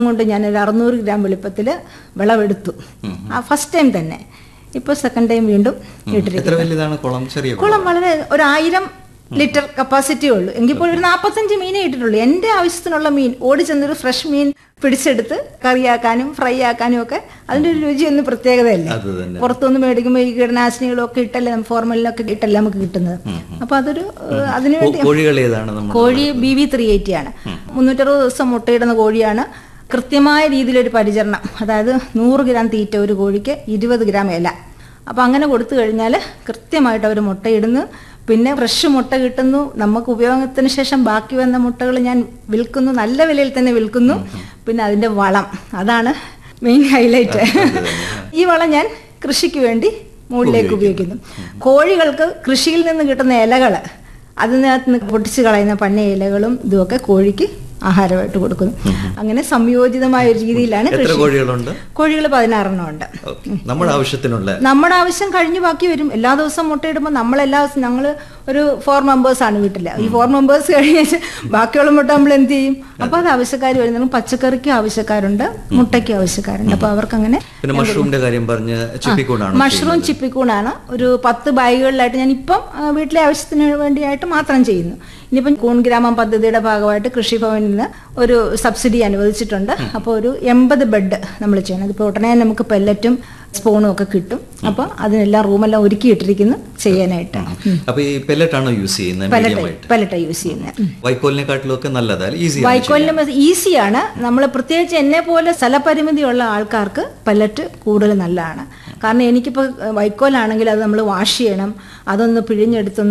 കൊണ്ട് ഞാൻ ഒരു അറുന്നൂറ് ഗ്രാം വെളുപ്പത്തിൽ വിളവെടുത്തു ആ ഫസ്റ്റ് ടൈം തന്നെ ഇപ്പോൾ സെക്കൻഡ് ടൈം വീണ്ടും ഇട്ടിരിക്കുന്നു എത്ര വലുതാണ് കുളം ചെറിയ കുളം കുളം വളരെ ഒരു ആയിരം ലിറ്റർ കപ്പാസിറ്റി ഉള്ളൂ എങ്കിൽ പോലും ഒരു നാൽപ്പത്തഞ്ച് മീനേ ഇട്ടിട്ടുള്ളൂ എൻ്റെ ആവശ്യത്തിനുള്ള മീൻ ഓടി ചെന്നൊരു ഫ്രഷ് മീൻ പിടിച്ചെടുത്ത് കറിയാക്കാനും ഫ്രൈ ആക്കാനും ഒക്കെ അതിൻ്റെ ഒരു രുചി ഒന്നും പ്രത്യേകതയല്ലേ അത് തന്നെ പുറത്തുനിന്ന് മേടിക്കുമ്പോൾ ഈ കീടനാശിനികളും ഒക്കെ ഇട്ടല്ലേ ഫോർമലിനൊക്കെ ഇട്ടല്ലേ നമുക്ക് കിട്ടുന്നത് അപ്പൊ അതൊരു ഏഹ്, അതിനു കോ- വേണ്ടി കോഴികൾ ഏതാണ് നമ്മൾ കോഴി ബി വി ത്രീ എയ്റ്റി ആണ് മുന്നൂറ്ററുപത് ദിവസം മുട്ടയിടുന്ന കോഴിയാണ് കൃത്യമായ രീതിയിലൊരു പരിചരണം അതായത് നൂറ് ഗ്രാം തീറ്റ ഒരു കോഴിക്ക് ഇരുപത് ഗ്രാം ഇല അപ്പം അങ്ങനെ കൊടുത്തു കഴിഞ്ഞാൽ കൃത്യമായിട്ട് അവർ മുട്ടയിടുന്നു പിന്നെ ഫ്രഷ് മുട്ട കിട്ടുന്നു നമുക്ക് ഉപയോഗത്തിന് ശേഷം ബാക്കി വന്ന മുട്ടകൾ ഞാൻ വിൽക്കുന്നു നല്ല വിലയിൽ തന്നെ വിൽക്കുന്നു പിന്നെ അതിൻ്റെ വളം അതാണ് മെയിൻ ഹൈലൈറ്റ് ഈ വളം ഞാൻ കൃഷിക്ക് വേണ്ടി മുകളിലേക്ക് ഉപയോഗിക്കുന്നു കോഴികൾക്ക് കൃഷിയിൽ നിന്ന് കിട്ടുന്ന ഇലകൾ അതിനകത്ത് നിന്ന് പൊട്ടിച്ച് കളയുന്ന പന്ന ഇലകളും ഇതുമൊക്കെ കോഴിക്ക് ആഹാരമായിട്ട് കൊടുക്കുന്നു അങ്ങനെ സംയോജിതമായ ഒരു രീതിയിലാണ് എത്ര കൃഷി കോഴികളുണ്ട് കോഴികൾ പതിനാറെണ്ണം ഉണ്ട് ഓക്കെ നമ്മുടെ ആവശ്യത്തിനുള്ള നമ്മുടെ ആവശ്യം കഴിഞ്ഞു ബാക്കി വരും എല്ലാ ദിവസവും മുട്ടയിടുമ്പോൾ നമ്മൾ എല്ലാ ദിവസവും ഞങ്ങൾ ഒരു ഫോർ മെമ്പേഴ്സ് ആണ് വീട്ടിൽ ഈ ഫോർ മെമ്പേഴ്സ് കഴിഞ്ഞ് ബാക്കിയുള്ള മുട്ട നമ്മൾ എന്ത് ചെയ്യും അപ്പോൾ അത് ആവശ്യക്കാർ വരുന്നത് പച്ചക്കറിക്ക് ആവശ്യക്കാരുണ്ട് മുട്ടയ്ക്ക് ആവശ്യക്കാരുണ്ട് അപ്പോൾ അവർക്ക് അങ്ങനെ പിന്നെ മഷ്റൂമിന്റെ കാര്യം പറഞ്ഞ് ചിപ്പിക്കൂടാണ് മഷ്റൂം ചിപ്പിക്കൂണാണ് ഒരു പത്ത് ബാഗുകളിലായിട്ട് ഞാൻ ഇപ്പം ആ, വീട്ടിലെ ആവശ്യത്തിന് വേണ്ടിയായിട്ട് മാത്രം ചെയ്യുന്നു ഇനിയിപ്പം കൂൺ ഗ്രാമം പദ്ധതിയുടെ ഭാഗമായിട്ട് കൃഷിഭവനിൽ നിന്ന് ഒരു സബ്സിഡി അനുവദിച്ചിട്ടുണ്ട് അപ്പോൾ ഒരു എൺപത് ബെഡ് നമ്മൾ ചെയ്യണം അതിപ്പോൾ ഉടനെ നമുക്ക് പെല്ലറ്റും സ്പൂണും ഒക്കെ കിട്ടും അപ്പോൾ അതിനെല്ലാം റൂമെല്ലാം ഒരുക്കിയിട്ടിരിക്കുന്നു ചെയ്യാനായിട്ട് അപ്പൊ ഈ പെല്ലറ്റ് ആണോ യൂസ് ചെയ്യുന്നത് പെല്ലറ്റ് മീഡിയമായിട്ട് പെല്ലറ്റാണ് യൂസ് ചെയ്യുന്നത് വൈക്കോലിനെക്കാട്ടിലും ഒക്കെ നല്ലതാണ് ഈസി വൈക്കോലിന് ഈസിയാണ് നമ്മൾ പ്രത്യേകിച്ച് എന്നെ പോലെ സ്ഥലപരിമിതിയുള്ള ആൾക്കാർക്ക് പല്ലറ്റ് കൂടുതൽ നല്ലതാണ് കാരണം എനിക്കിപ്പോൾ വൈക്കോലാണെങ്കിൽ അത് നമ്മൾ വാഷ് ചെയ്യണം അതൊന്ന് പിഴിഞ്ഞെടുത്തൊന്ന്